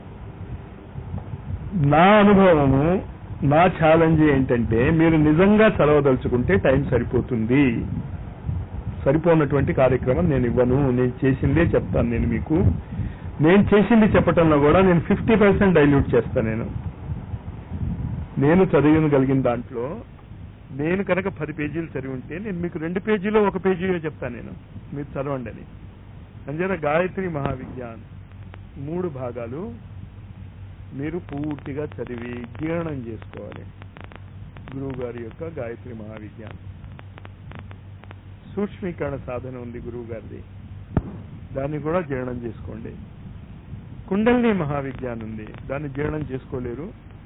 నా అనుభవము నా ఛాలెంజ్ ఏంటంటే మీరు నిజంగా చదవదలుచుకుంటే టైం సరిపోతుంది సరిపోనటువంటి కార్యక్రమం నేను ఇవ్వను నేను చేసిందే చెప్తాను నేను మీకు నేను చేసింది చెప్పటంలో కూడా నేను ఫిఫ్టీ పర్సెంట్ డైల్యూట్ చేస్తాను నేను నేను చదివినగలిగిన దాంట్లో నేను కనుక పది పేజీలు చదివి ఉంటే నేను మీకు రెండు పేజీలో ఒక పేజీలో చెప్తాను నేను మీరు చదవండి అని అంచేత గాయత్రి మహావిజ్ఞాన్ మూడు భాగాలు మీరు పూర్తిగా చదివి జీర్ణం చేసుకోవాలి గురువు గారి యొక్క గాయత్రి మహావిజ్ఞాన్ సూక్ష్మీకరణ సాధన ఉంది గురువు గారిది దాన్ని కూడా జీర్ణం చేసుకోండి కుండలిని మహావిజ్ఞానం ఉంది దాన్ని జీర్ణం చేసుకోలేరు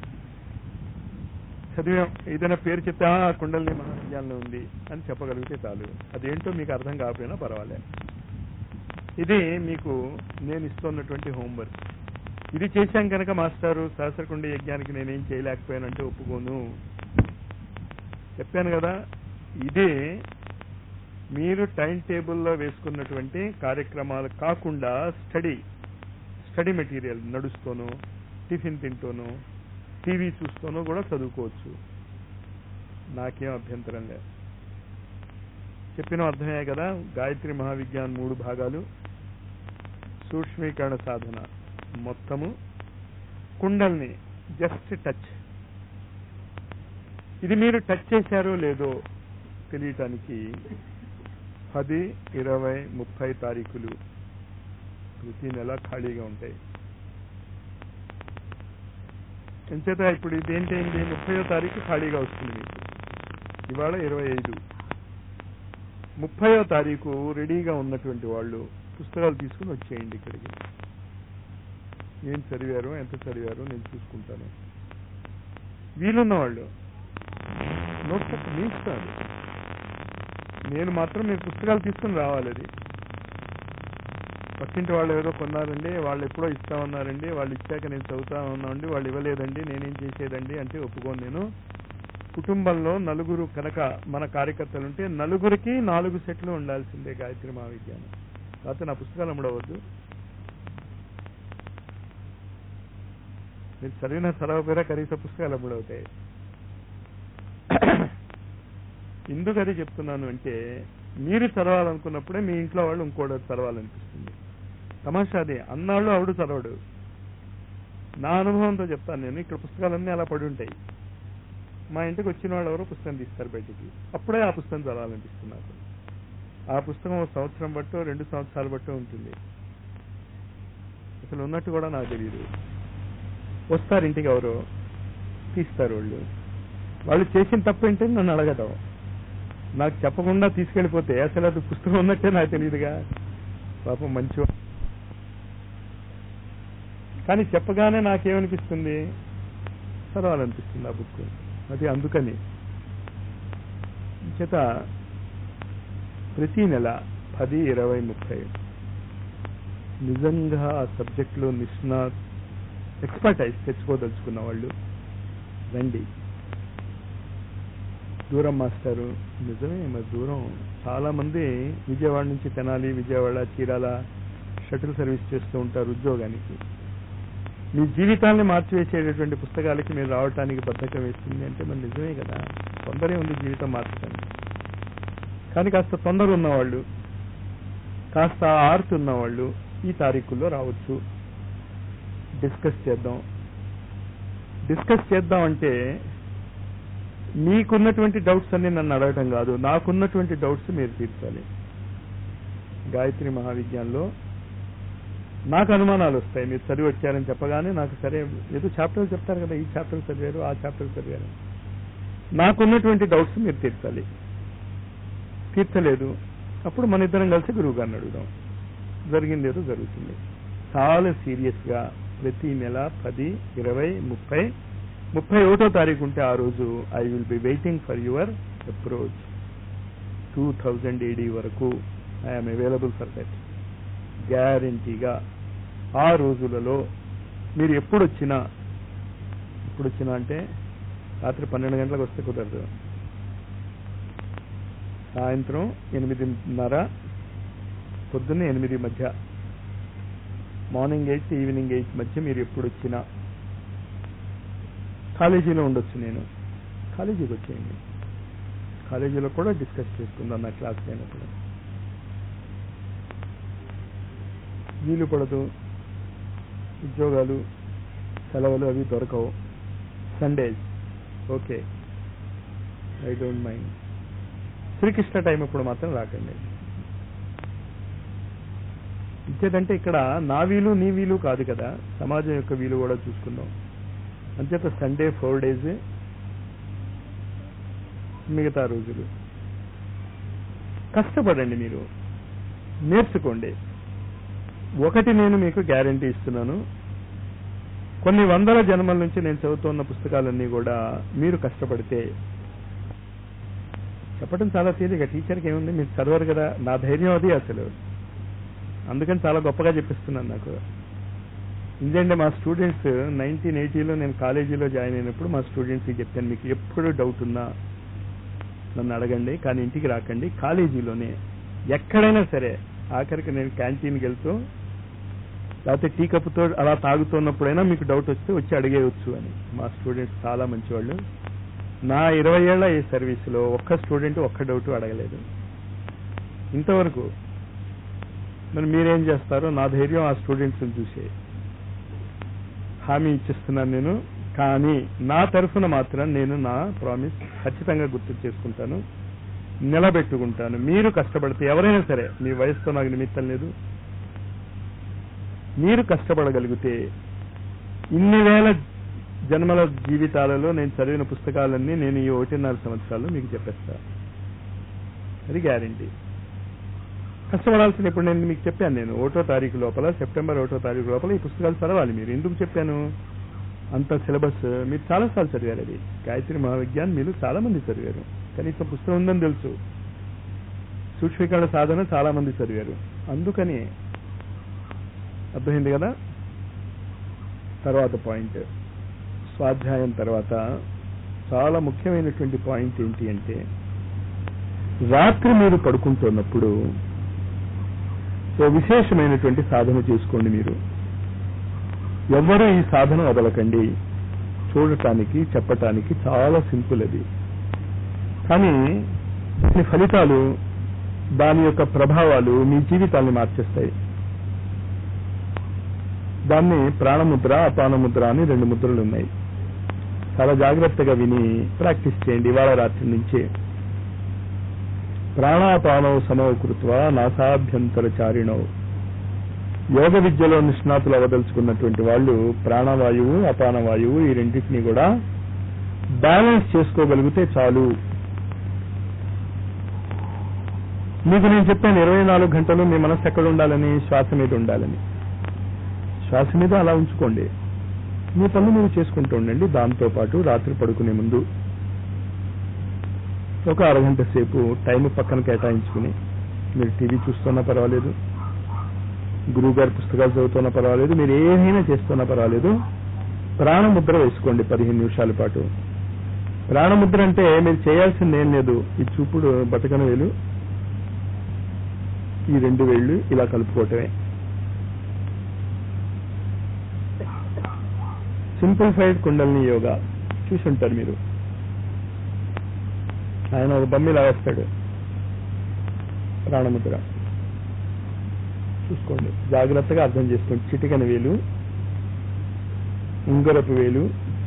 చదివాం ఏదైనా పేరు చెప్తే "ఆ, కుండలిని మహావిజ్ఞానం ఉంది అని చెప్పగలిగితే చాలు అదేంటో మీకు అర్థం కాకపోయినా పర్వాలే ఇది మీకు నేను ఇస్తున్నటువంటి హోంవర్క్ ఇది చేశాం కనుక మాస్టారు సహస్రకుండ యజ్ఞానికి నేనేం చేయలేకపోయానంటే ఒప్పుకోను చెప్పాను కదా ఇదే మీరు టైం టేబుల్లో వేసుకున్నటువంటి కార్యక్రమాలు కాకుండా స్టడీ స్టడీ మెటీరియల్ నడుస్తూనో టిఫిన్ తింటూనో టీవీ చూస్తూనో కూడా చదువుకోవచ్చు నాకేం అభ్యంతరం లేదు చెప్పిన అర్థమయ్యాయి కదా గాయత్రి మహావిజ్ఞాన్ మూడు భాగాలు సూక్ష్మీకరణ సాధన మొత్తము కుండల్ని జస్ట్ టచ్ ఇది మీరు టచ్ చేశారో లేదో తెలియటానికి పది ఇరవై ముప్పై తారీఖులు ప్రతి నెల ఖాళీగా ఉంటాయి ఎంచేత ఇప్పుడు ఇదేంటైంది ముప్పయో తారీఖు ఖాళీగా వస్తుంది మీకు ఇవాళ ఇరవై ఐదు ముప్పయో తారీఖు రెడీగా ఉన్నటువంటి వాళ్ళు పుస్తకాలు తీసుకుని వచ్చేయండి ఇక్కడికి ఏం చదివారు ఎంత చదివారు నేను చూసుకుంటాను వీలున్న వాళ్ళు నోట్స్ మీ ఇస్తాను నేను మాత్రం మీ పుస్తకాలు తీసుకుని రావాలి అది పక్కింటి వాళ్ళు ఎవరో కొన్నారండి వాళ్ళు ఎప్పుడో ఇస్తామన్నారండి వాళ్ళు ఇచ్చాక నేను చదువుతా ఉన్నాండి వాళ్ళు ఇవ్వలేదండి నేనేం చేసేదండి అంటే ఒప్పుకోను నేను కుటుంబంలో నలుగురు కనుక మన కార్యకర్తలు ఉంటే నలుగురికి నాలుగు సెట్లు ఉండాల్సిందే గాయత్రి మహావిజ్ఞానం లేకపోతే నా పుస్తకాలు అమ్మడవద్దు మీరు చదివిన చదవకపోయినా కనీస పుస్తకాలు అమ్ముడవుతాయి ఎందుకు అది చెప్తున్నాను అంటే మీరు చదవాలనుకున్నప్పుడే మీ ఇంట్లో వాళ్ళు ఇంకోటి చదవాలనిపిస్తుంది తమాషా అదే అన్నాళ్ళు ఆవిడ చదవడు నా అనుభవంతో చెప్తాను నేను ఇక్కడ పుస్తకాలన్నీ అలా పడి ఉంటాయి మా ఇంటికి వచ్చిన వాళ్ళు ఎవరో పుస్తకం తీస్తారు బయటికి అప్పుడే ఆ పుస్తకం చదవాలనిపిస్తుంది నాకు ఆ పుస్తకం ఒక సంవత్సరం బట్టో రెండు సంవత్సరాలు బట్టో ఉంటుంది అసలు ఉన్నట్టు కూడా నాకు తెలియదు వస్తారు ఇంటికి ఎవరో తీస్తారు వాళ్ళు వాళ్ళు చేసిన తప్పు ఏంటి నన్ను అడగటం నాకు చెప్పకుండా తీసుకెళ్లిపోతే అసలు అది పుస్తకం ఉన్నట్టే నాకు తెలియదుగా పాపం మంచి కానీ చెప్పగానే నాకేమనిపిస్తుంది చదవాలనిపిస్తుంది ఆ బుక్ అది అందుకని చేత ప్రతి నెల పది ఇరవై ముప్పై నిజంగా ఆ సబ్జెక్టులో నిష్ణాత్ ఎక్స్పర్టైజ్ తెచ్చుకోదలుచుకున్న వాళ్ళు రండి దూరం మాస్టారు నిజమే మరి దూరం చాలా మంది విజయవాడ నుంచి తెనాలి విజయవాడ చీరాల షటిల్ సర్వీస్ చేస్తూ ఉంటారు ఉద్యోగానికి మీ జీవితాన్ని మార్చివేసేటటువంటి పుస్తకాలకి మీరు రావటానికి బద్ధకం వేస్తుంది అంటే మరి నిజమే కదా తొందరే ఉంది జీవితం మార్చడానికి కానీ కాస్త తొందర ఉన్నవాళ్ళు కాస్త ఆర్తి ఉన్నవాళ్ళు ఈ తారీఖుల్లో రావచ్చు డిస్కస్ చేద్దాం డిస్కస్ చేద్దాం అంటే మీకున్నటువంటి డౌట్స్ అన్ని నన్ను అడగటం కాదు నాకున్నటువంటి డౌట్స్ మీరు తీర్చాలి గాయత్రి మహావిజ్ఞానంలో నాకు అనుమానాలు వస్తాయి మీరు చదివి వచ్చారని చెప్పగానే నాకు సరే ఏదో చాప్టర్ చెప్తారు కదా ఈ చాప్టర్ చదివారు ఆ చాప్టర్ చదివారు నాకున్నటువంటి డౌట్స్ మీరు తీర్చాలి తీర్చలేదు అప్పుడు మన ఇద్దరం కలిసి గురువు గారిని అడుగుదాం జరిగింది ఏదో జరుగుతుంది చాలా సీరియస్ గా ప్రతి నెల పది ఇరవై ముప్పై ముప్పై ఒకటో తారీఖు ఉంటే ఆ రోజు I will be waiting for your approach two thousand AD వరకు ఐఎమ్ అవైలబుల్ ఫర్ దట్ గ్యారంటీగా ఆ రోజులలో మీరు ఎప్పుడు వచ్చినా ఎప్పుడు వచ్చినా అంటే రాత్రి పన్నెండు గంటలకు వస్తే కుదరదు సాయంత్రం ఎనిమిదిన్నర పొద్దున్న ఎనిమిది మధ్య మార్నింగ్ ఎయిట్ ఈవినింగ్ ఎయిట్ మధ్య మీరు ఎప్పుడు వచ్చినా కాలేజీలో ఉండొచ్చు నేను కాలేజీకి వచ్చేయండి కాలేజీలో కూడా డిస్కస్ చేసుకుందాం నా క్లాస్ అయినప్పుడు వీలు పడదు ఉద్యోగాలు సెలవులు అవి దొరకవు Sundays okay I don't mind Srikrishna time ఇప్పుడు మాత్రం రాకండి ఇంకేదంటే ఇక్కడ నా వీలు నీ వీలు కాదు కదా సమాజం యొక్క వీలు కూడా చూసుకుందాం అంచేత సండే ఫోర్ డేస్ మిగతా రోజులు కష్టపడండి మీరు నేర్చుకోండి ఒకటి నేను మీకు గ్యారంటీ ఇస్తున్నాను కొన్ని వందల జన్మల నుంచి నేను చదువుతున్న పుస్తకాలన్నీ కూడా మీరు కష్టపడితే చెప్పడం చాలా తేలిక టీచర్కి ఏముంది మీరు చదవరు కదా నా ధైర్యం అది అసలు అందుకని చాలా గొప్పగా చెప్పిస్తున్నాను నాకు ఎందుకంటే మా స్టూడెంట్స్ నైన్టీన్ ఎయిటీలో నేను కాలేజీలో జాయిన్ అయినప్పుడు మా స్టూడెంట్స్కి చెప్పాను మీకు ఎప్పుడు డౌట్ ఉన్నా నన్ను అడగండి కానీ ఇంటికి రాకండి కాలేజీలోనే ఎక్కడైనా సరే ఆఖరికి నేను క్యాంటీన్కి వెళ్తూ లేకపోతే టీ కప్పుతో అలా తాగుతున్నప్పుడైనా మీకు డౌట్ వస్తే వచ్చి అడిగేయచ్చు అని మా స్టూడెంట్స్ చాలా మంచివాళ్ళు నా ఇరవై ఏళ్ల ఈ సర్వీసులో ఒక్క స్టూడెంట్ ఒక్క డౌట్ అడగలేదు ఇంతవరకు మరి మీరేం చేస్తారో నా ధైర్యం ఆ స్టూడెంట్స్ని చూసే హామీ ఇచ్చిస్తున్నాను నేను కానీ నా తరఫున మాత్రం నేను నా ప్రామిస్ ఖచ్చితంగా గుర్తు చేసుకుంటాను నిలబెట్టుకుంటాను మీరు కష్టపడితే ఎవరైనా సరే మీ వయసుతో నాకు నిమిత్తం లేదు మీరు కష్టపడగలిగితే ఇన్ని వేల జన్మల జీవితాలలో నేను చదివిన పుస్తకాలన్నీ నేను ఈ ఒకటిన్నర సంవత్సరాలు మీకు చెప్పేస్తా అది గ్యారంటీ కష్టపడాల్సిన ఇప్పుడు నేను మీకు చెప్పాను నేను ఒకటో తారీఖు లోపల సెప్టెంబర్ ఒకటో తారీఖు లోపల ఈ పుస్తకాలు చదవాలి మీరు ఎందుకు చెప్పాను అంత సిలబస్ మీరు చాలాసార్లు చదివారు అది గాయత్రి మహావిజ్ఞాన్ మీరు చాలా మంది చదివారు కనీసం పుస్తకం ఉందని తెలుసు సూక్ష్మీకరణ సాధన చాలా మంది చదివారు అందుకని అర్థమైంది కదా తర్వాత పాయింట్ స్వాధ్యాయం తర్వాత చాలా ముఖ్యమైనటువంటి పాయింట్ ఏంటి అంటే రాత్రి మీరు పడుకుంటున్నప్పుడు ఓ విశేషమైనటువంటి సాధన చేసుకోండి మీరు ఎవ్వరూ ఈ సాధన వదలకండి చూడటానికి చెప్పటానికి చాలా సింపుల్ అది కానీ దాని ఫలితాలు దాని యొక్క ప్రభావాలు మీ జీవితాన్ని మార్చేస్తాయి దాన్ని ప్రాణముద్ర అపానముద్ర అని రెండు ముద్రలు ఉన్నాయి చాలా జాగ్రత్తగా విని ప్రాక్టీస్ చేయండి ఇవాళ రాత్రి నుంచే ప్రాణాపానవ సమవకృత్వ నాసాభ్యంతర చారిణవ్ యోగ విద్యలో నిష్ణాతులు అవదలుచుకున్నటువంటి వాళ్ళు ప్రాణవాయువు అపానవాయువు ఈ రెండింటినీ కూడా బ్యాలెన్స్ చేసుకోగలిగితే చాలు మీకు నేను చెప్పాను ఇరవై నాలుగు గంటలు మీ మనసు ఎక్కడ ఉండాలని శ్వాస మీద ఉండాలని శ్వాస మీద అలా ఉంచుకోండి మీ పనులు మీరు చేసుకుంటూ ఉండండి దాంతో పాటు రాత్రి పడుకునే ముందు ఒక అరగంట సేపు టైం పక్కన కేటాయించుకుని మీరు టీవీ చూస్తున్నా పర్వాలేదు గురువు గారి పుస్తకాలు చదువుతున్నా పర్వాలేదు మీరు ఏదైనా చేస్తున్నా పర్వాలేదు ప్రాణముద్ర వేసుకోండి పదిహేను నిమిషాల పాటు ప్రాణముద్ర అంటే మీరు చేయాల్సింది ఏం లేదు ఈ చూపుడు బతకన వేలు ఈ రెండు వేళ్ళు ఇలా కలుపుకోవటమే సింప్లిఫైడ్ కుండల్ని యోగా చూసి ఉంటారు మీరు ఆయన ఒక బమ్మి లాగేస్తాడు ప్రాణముద్ర చూసుకోండి జాగ్రత్తగా అర్థం చేసుకోండి చిటికన వేలు ఉంగరపు వేలు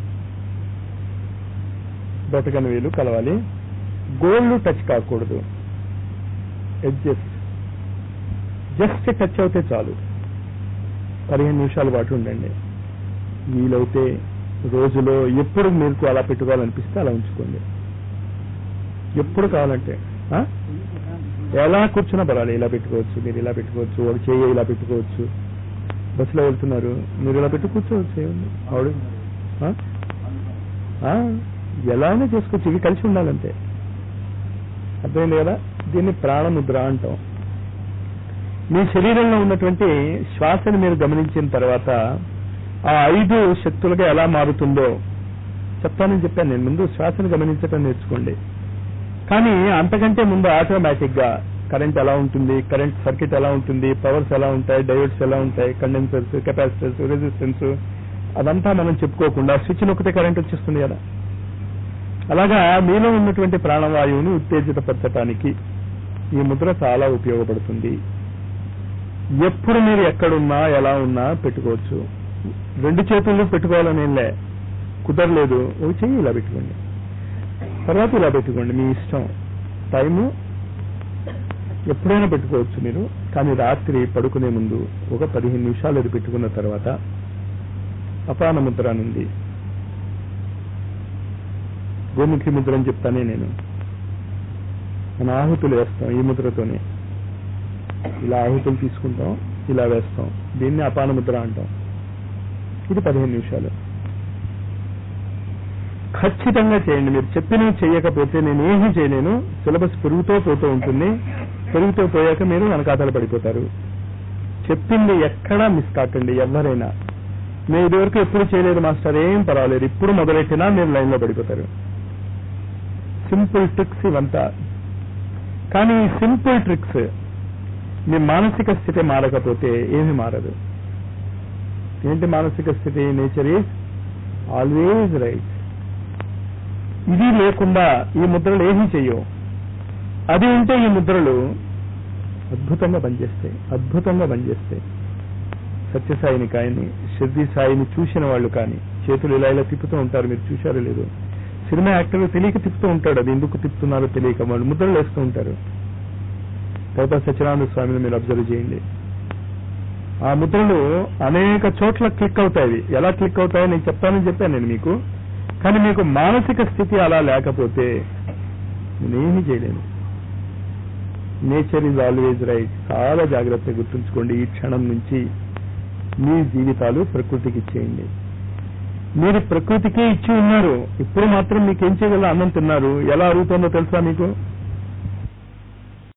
బతకన వేలు కలవాలి గోల్డ్ టచ్ కాకూడదు ఎడ్జెస్ జస్ట్ టచ్ అవుతే చాలు పదిహేను నిమిషాల పాటు ఉండండి వీలైతే రోజులో ఎప్పుడు మీకు అలా పెట్టుకోవాలనిపిస్తే అలా ఉంచుకోండి ఎప్పుడు కావాలంటే ఆ? ఎలా కూర్చున్నా పర్వాలేదు ఇలా పెట్టుకోవచ్చు మీరు ఇలా పెట్టుకోవచ్చు ఒక చేయి ఇలా పెట్టుకోవచ్చు బస్సులో వెళ్తున్నారు మీరు ఇలా పెట్టు కూర్చోవచ్చు ఏముంది ఆవిడ ఆ? ఆ, ఎలా అయినా చేసుకోవచ్చు ఇవి కలిసి ఉండాలంటే అర్థమైంది కదా దీన్ని ప్రాణముద్ర అంటాం మీ శరీరంలో ఉన్నటువంటి శ్వాసను మీరు గమనించిన తర్వాత ఆ ఐదు శక్తులుగా ఎలా మారుతుందో చెప్తానని చెప్పాను నేను ముందు శ్వాసను గమనించటం నేర్చుకోండి కానీ అంతకంటే ముందు ఆటోమేటిక్ గా కరెంట్ ఎలా ఉంటుంది కరెంట్ సర్క్యూట్ ఎలా ఉంటుంది పవర్స్ ఎలా ఉంటాయి డయోడ్స్ ఎలా ఉంటాయి కండెన్సర్స్ కెపాసిటర్స్ రెసిస్టెన్స్ అదంతా మనం చెప్పుకోకుండా స్విచ్ నొక్కితే కరెంట్ వచ్చేస్తుంది కదా అలాగా మీలో ఉన్నటువంటి ప్రాణవాయువుని ఉత్తేజితపరచడానికి ఈ ముద్ర చాలా ఉపయోగపడుతుంది ఎప్పుడు మీరు ఎక్కడున్నా ఎలా ఉన్నా పెట్టుకోవచ్చు రెండు చేతుల్లో పెట్టుకోవాలనేలే కుదరలేదు ఒక చెయ్యి ఇలా పెట్టుకోండి తర్వాత ఇలా పెట్టుకోండి మీ ఇష్టం టైము ఎప్పుడైనా పెట్టుకోవచ్చు మీరు కానీ రాత్రి పడుకునే ముందు ఒక పదిహేను నిమిషాలు అది పెట్టుకున్న తర్వాత అపాన ముద్ర నుండి గోముఖి ముద్ర అని చెప్తానే నేను మన ఆహుతులు వేస్తాం ఈ ముద్రతోనే ఇలా ఆహుతులు తీసుకుంటాం ఇలా వేస్తాం దీన్ని అపాన ముద్ర అంటాం ఇది పదిహేను నిమిషాలు ఖచ్చితంగా చేయండి మీరు చెప్పినవి చేయకపోతే నేను ఏమీ చేయలేను సిలబస్ పెరుగుతూ పోతూ ఉంటుంది పెరుగుతూ పోయాక మీరు వెనకాతలు పడిపోతారు చెప్పింది ఎక్కడా మిస్ కాకండి ఎవరైనా నేను ఇదివరకు ఎప్పుడు చేయలేదు మాస్టర్ ఏం పర్వాలేదు ఇప్పుడు మొదలెట్టినా మీరు లైన్లో పడిపోతారు సింపుల్ ట్రిక్స్ ఇవంతా కానీ ఈ సింపుల్ ట్రిక్స్ మీ మానసిక స్థితి మారకపోతే ఏమి మారదు ఏంటి మానసిక స్థితి నేచర్ ఈజ్ ఆల్వేజ్ రైట్ ఇది లేకుండా ఈ ముద్రలు ఏమీ చెయ్యవు అది ఉంటే ఈ ముద్రలు అద్భుతంగా పనిచేస్తాయి అద్భుతంగా పనిచేస్తాయి సత్యసాయిని కానీ షిర్ది సాయిని చూసిన వాళ్ళు కానీ చేతులు ఇలా ఇలా తిప్పుతూ ఉంటారు మీరు చూశారో లేదో సినిమా యాక్టర్లు తెలియక తిప్పుతూ ఉంటాడు అది ఎందుకు తిప్పుతున్నారో తెలియక వాళ్ళు ముద్రలు వేస్తూ ఉంటారు తర్వాత సత్యనారాయణ స్వామిని మీరు అబ్జర్వ్ చేయండి ఆ ముద్రలు అనేక చోట్ల క్లిక్ అవుతాయి ఎలా క్లిక్ అవుతాయో నేను చెప్తానని చెప్పాను నేను మీకు కానీ మీకు మానసిక స్థితి అలా లేకపోతే నేనేమీ చేయలేను నేచర్ ఈజ్ ఆల్వేజ్ రైట్ చాలా జాగ్రత్తగా గుర్తుంచుకోండి ఈ క్షణం నుంచి మీ జీవితాలు ప్రకృతికి ఇచ్చేయండి మీరు ప్రకృతికే ఇచ్చి ఉన్నారు ఇప్పుడు మాత్రం మీకు ఏం చేయగల అన్నం తిన్నారు ఎలా అరుగుతుందో తెలుసా మీకు